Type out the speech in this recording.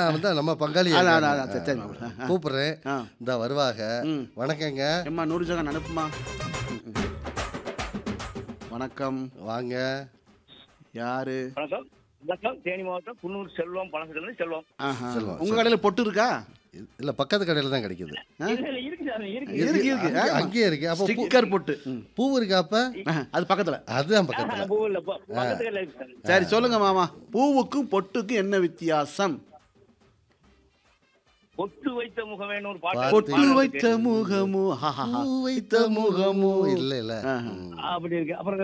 நான் வந்து நம்ம பங்காளி அதான், அதான், அதான், சரி, சரி, மாப்பிள. ஆ. கூப்பிடுறேன் ஆ. இந்த வருவாக ம். வணக்கங்க எம்மா நூறு ஜகன் அனுப்புமா ம், ம். வணக்கம் வாங்க யாரு வணக்கம் வணக்கம் தேனி மாவட்டம் குன்னூர் செல்வம் பழசத்துல செல்வம் ஆஹா. செல்வம், உங்க கடையில பொட்டு இருக்கா இல்ல பக்கத்து கடையில தான் கிடைக்குது ஆ? இல்ல, இல்ல, இருக்கு சாமி, இருக்கு இருக்கு இருக்கு அங்கே- ஆ. அங்கேயே இருக்கு அப்போ பூ- ஸ்டிக்கர் பொட்டு ம். பூ இருக்கா அப்ப ஆஹா, அது பக்கத்துல அதுதான் ஆஹா, பக்கத்துல பூ இல்ல, ப- பக்கத்து கடையில இருக்கு சாமி. சரி சொல்லுங்க மாமா பூவுக்கும் பொட்டுக்கும் என்ன வித்தியாசம் பொட்டு வைத்த முகமேன்னு ஒரு பாட்டு பாட்டு. பொட்டு பாடல் வைத்த இருக்கு. முகமு பூ வைத்த முகமோ இல்ல இல்ல ஆஹா. ம். அப்படி இருக்கு அப்புறம்